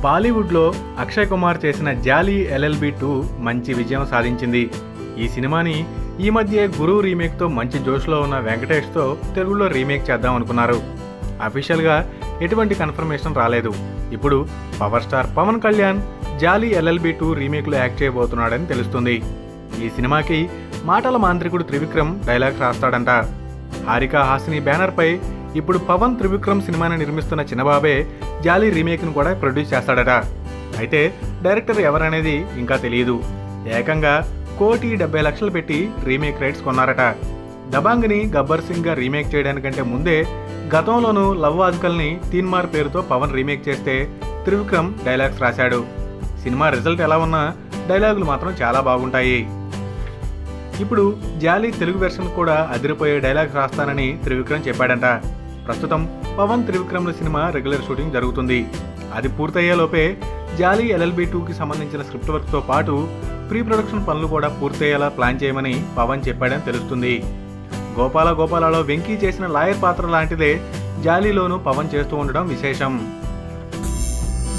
బాలీవుడ్లో అక్షయ్ కుమార్ చేసిన జాలీ ఎల్ఎల్బి టూ మంచి విజయం సాధించింది ఈ సినిమాని ఈ మధ్య గురు రీమేక్తో మంచి జోష్లో ఉన్న వెంకటేష్తో తెలుగులో రీమేక్ చేద్దాం అనుకున్నారు అఫీషియల్గా ఎటువంటి కన్ఫర్మేషన్ రాలేదు ఇప్పుడు power star Pavan Kalyan Jolly LLB two రీమేక్లో యాక్ట్ చేయబోతున్నాడని తెలుస్తుంది ఈ సినిమాకి మాటల మాంత్రికుడు త్రివిక్రమ్ డైలాగ్స్ రాస్తాడంట హారిక హాసిని బ్యానర్పై ఇప్పుడు పవన్ త్రివిక్రమ్ సినిమాని నిర్మిస్తున్న చిన్నబాబే జాలీ రీమేక్ను కూడా ప్రొడ్యూస్ చేస్తాడట అయితే డైరెక్టర్ ఎవరనేది ఇంకా తెలియదు ఏకంగా కోటి డెబ్బై లక్షలు పెట్టి రీమేక్ రైట్స్ కొన్నారట దబాంగ్ని గబ్బర్ సింగ్గా రీమేక్ చేయడానికంటే ముందే గతంలోనూ లవ్ ఆజ్కల్ని తీన్మార్ పేరుతో పవన్ రీమేక్ చేస్తే త్రివిక్రమ్ డైలాగ్స్ రాశాడు సినిమా రిజల్ట్ ఎలా ఉన్నా డైలాగులు మాత్రం చాలా బాగుంటాయి ఇప్పుడు జాలీ తెలుగు వెర్షన్ కూడా అదిరిపోయే డైలాగ్స్ రాస్తానని త్రివిక్రమ్ చెప్పాడంట ప్రస్తుతం పవన్ త్రివిక్రమ్ల సినిమా రెగ్యులర్ షూటింగ్ జరుగుతుంది అది పూర్తయ్యేలోపే జాలీ ఎల్ఎల్బి టూకి సంబంధించిన స్క్రిప్ట్ వర్క్తో పాటు ప్రీ ప్రొడక్షన్ పనులు కూడా పూర్తయ్యేలా ప్లాన్ చేయమని పవన్ చెప్పాడని తెలుస్తుంది గోపాల గోపాలలో వెంకీ చేసిన లాయర్ పాత్ర లాంటిదే జాలీలోనూ పవన్ చేస్తూ ఉండడం విశేషం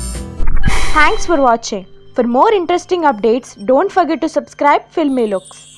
Thanks for watching. For more interesting updates, don't forget to subscribe Filmy Looks.